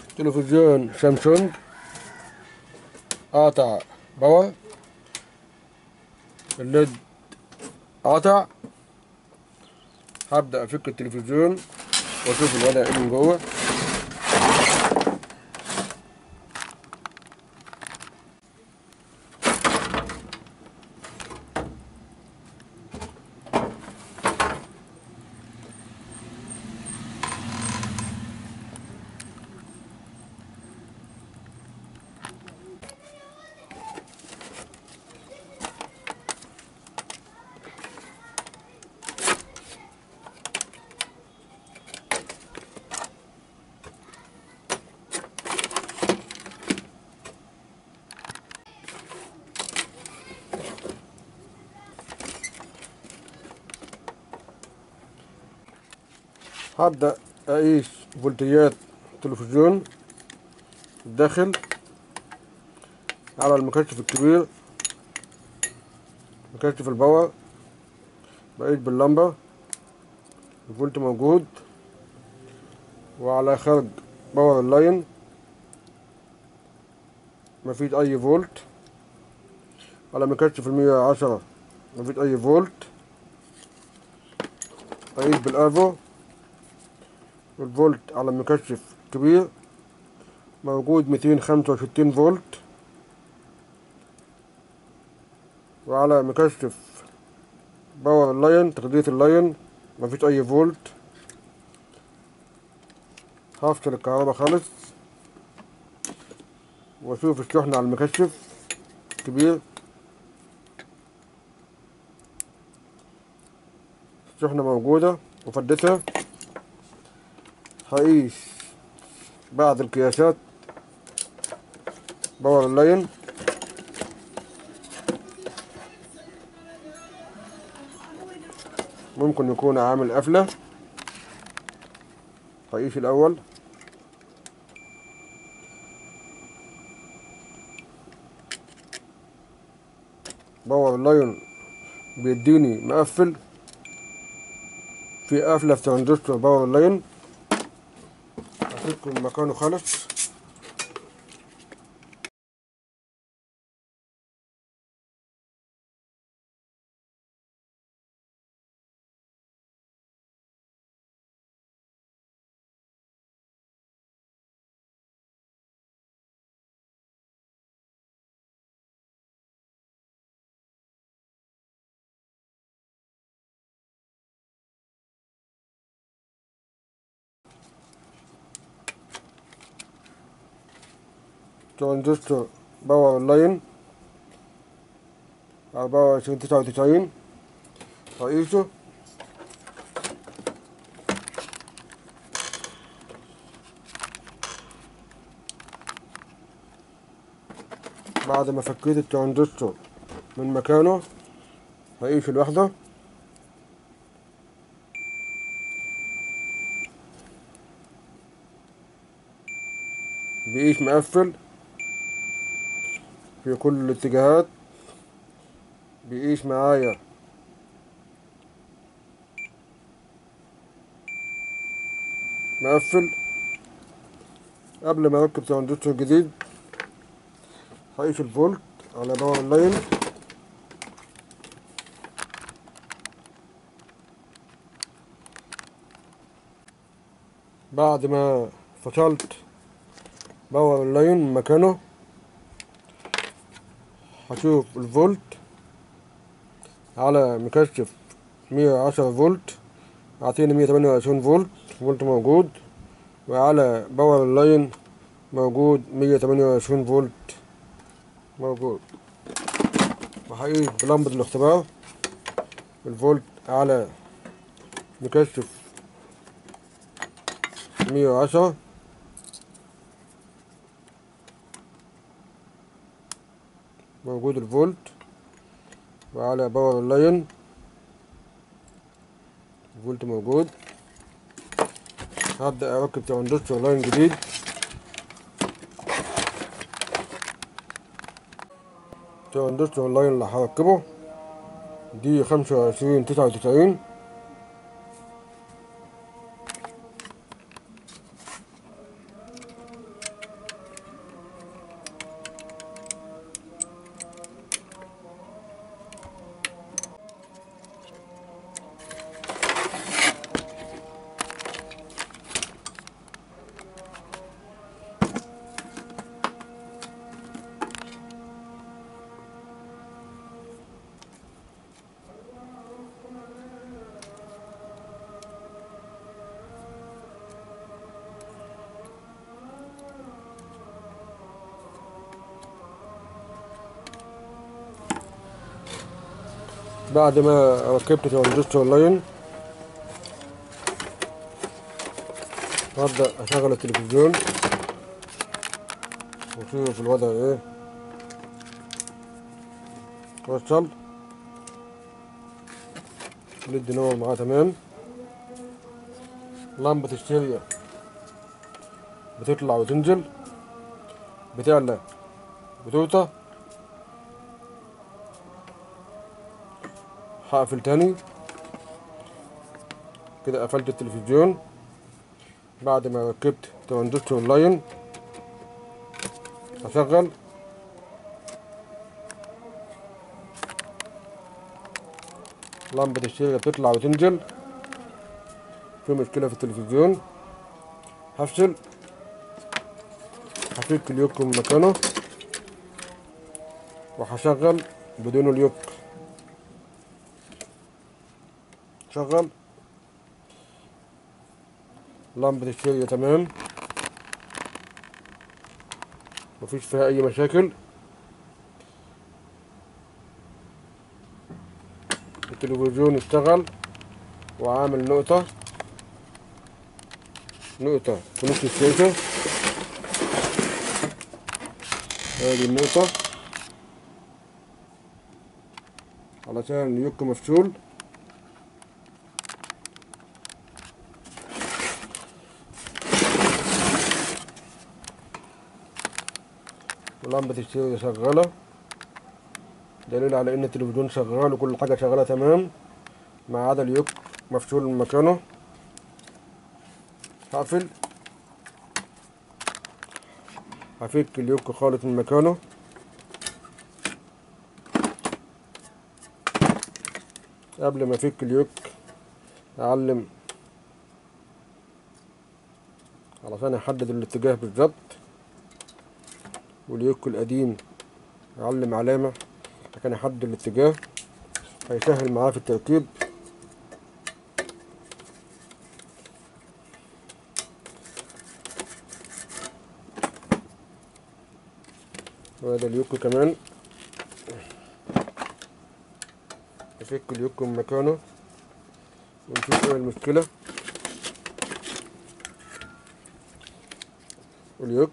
تلفزيون سامسونج قاطع باور الليد قاطع هبدأ أفك التلفزيون وأشوف الوضع إيه من جوه هبدأ أقيس فولتيات التلفزيون الداخل على المكشف الكبير مكشف الباور بقيس باللمبة الفولت موجود وعلى خارج باور اللاين مفيش أي فولت على مكشف المية عشرة مفيش أي فولت أقيس بالأرفو الفولت على المكشف كبير موجود ميتين خمسة وستين فولت وعلى مكشف باور اللاين تغذية اللاين مفيش أي فولت هفصل الكهرباء خالص وأشوف الشحنة على المكشف كبير الشحنة موجودة مفدسة هقيس بعض القياسات باور اللاين ممكن يكون عامل قفلة هقيس الأول باور اللاين بيديني مقفل في قفلة في ترانزستور باور اللاين هفكه من مكانه خالص ترانزستور باور لاين أربعة وعشرين تسعة وتسعين رئيسه بعد ما فكيت الترانزستور من مكانه هقيس الوحدة بقيس مقفل في كل الاتجاهات بيقيس معايا مقفل قبل ما اركب ترانزستور جديد هقيس الفولت على باور اللاين بعد ما فصلت باور اللاين من مكانه هشوف الفولت على مكشف مية وعشرة فولت أعطيني مية تمانية وعشرين فولت فولت موجود وعلى باور اللاين موجود مية تمانية وعشرين فولت موجود وهقيس بلمبة الاختبار الفولت على مكشف مية وعشرة موجود الفولت وعلى باور اللاين الفولت موجود هبدأ أركب ترانزستور لاين جديد ترانزستور لاين اللي هركبه دي خمسة وعشرين تسعة وتسعين بعد ما ركبت ترانزستور لاين هبدأ أشغل التلفزيون وأشوف الوضع إيه وصل ندي نور معاه تمام لمبة الشرية بتطلع وتنزل بتعلى بتوطى هقفل تاني كده قفلت التلفزيون بعد ما ركبت ترانزستور اونلاين هشغل لمبة الشاشة بتطلع وتنزل في مشكلة في التلفزيون هفصل هفك اليوك من مكانه وهشغل بدون اليوك شغل لمبة الشاشة تمام مفيش فيها أي مشاكل التلفزيون اشتغل وعامل نقطة نقطة في نص الشاشة هذه النقطة علشان اليوك مفصول ولمبة الشاشة شغالة دليل على ان التلفزيون شغال وكل حاجة شغالة تمام ما عدا اليوك مفصول من مكانه هقفل هفك اليوك خالص من مكانه قبل ما افك اليوك اعلم علشان احدد الاتجاه بالظبط واليوك القديم اعلم علامة عشان احدد الاتجاه هيسهل معاه في التركيب وهذا اليوك كمان نفك اليوك من مكانه ونشوف ايه المشكلة واليوك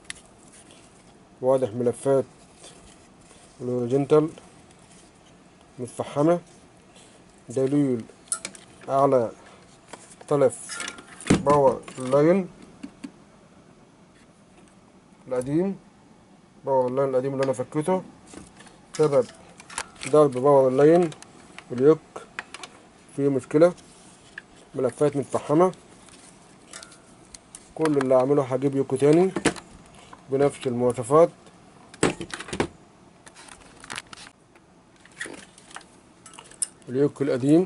واضح ملفات الهوريزونتال متفحمة دليل على تلف باور لاين القديم باور اللاين القديم اللي انا فكيته سبب ضرب باور اللاين اليوك فيه مشكلة ملفات متفحمة كل اللي اعمله هجيب يوكو تاني بنفس المواصفات اليوك القديم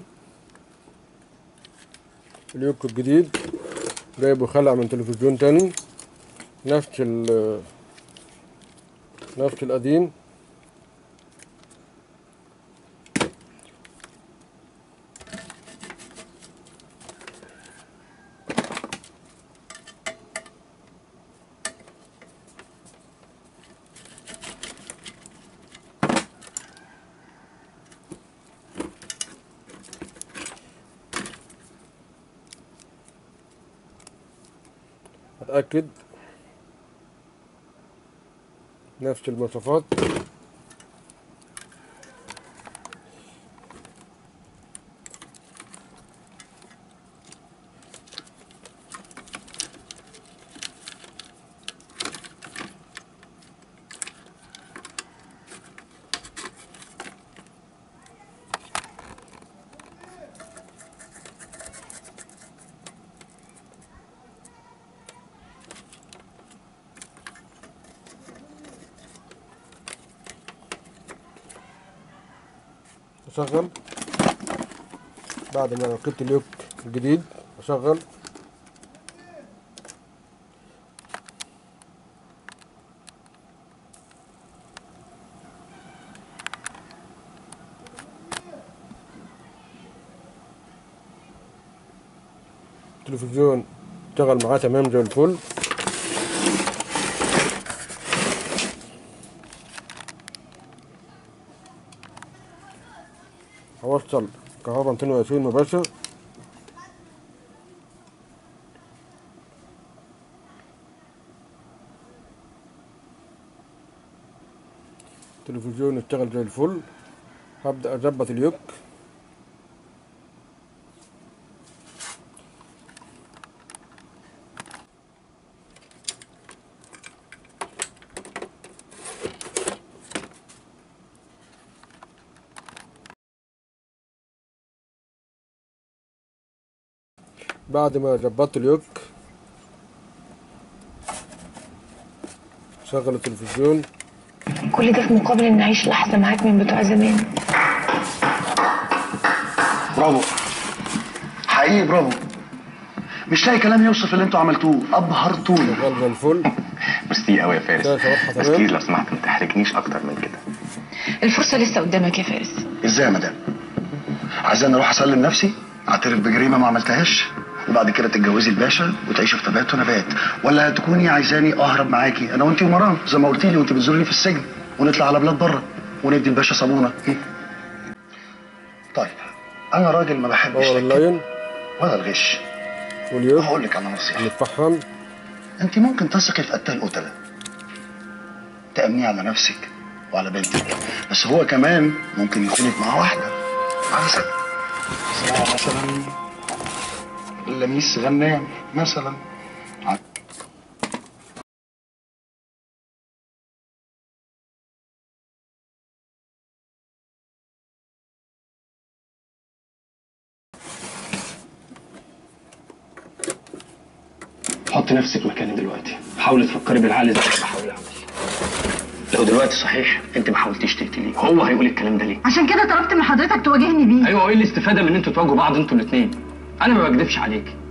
اليوك الجديد جايبه خلع من تلفزيون تاني نفس ال نفس القديم اتاكد نفس المواصفات اشغل بعد ما ركبت اليوك الجديد اشغل التلفزيون اشتغل معاه تمام زي الفل بيحصل كهرباء 220 مباشر التلفزيون اشتغل زي الفل هبدأ أظبط اليوك بعد ما ظبطت اليوك شغل التلفزيون كل ده في مقابل ان اعيش لحظه معاك من بتوع زمان برافو حقيقي برافو مش لاقي كلام يوصف اللي انتوا عملتوه ابهرتونا شغال زي الفل ميرسي قوي يا فارس كده صراحة بس تمام. كتير لو سمحت ما تحرجنيش اكتر من كده الفرصه لسه قدامك يا فارس ازاي يا مدام عايزاني اروح اسلم نفسي اعترف بجريمه ما عملتهاش وبعد كده تتجوزي الباشا وتعيشي في تبات ونبات ولا تكوني عايزاني اهرب معاكي انا وانتي ومرام زي ما قلت لي وانت بتزوريني في السجن ونطلع على بلاد بره وندي الباشا صابونه طيب انا راجل ما بحبش باور الكذب اللاين ولا الغش واليوك هقول لك على نصيحه نتفحم انت ممكن تثقي في قتال القتله تأمنيه على نفسك وعلى بنتك بس هو كمان ممكن يخونك مع واحدة مثلا اسمها مثلا لميس غنام مثلا حط نفسك مكاني دلوقتي حاولي تفكري بالعقل زي ما بحاول اعمل لو دلوقتي صحيح انت ما حاولتيش تقتليه هو هيقول الكلام ده ليه عشان كده طلبت من حضرتك تواجهني بيه ايوه ايه الاستفاده من ان انتوا تواجهوا بعض انتوا الاثنين انا ما بكذبش عليك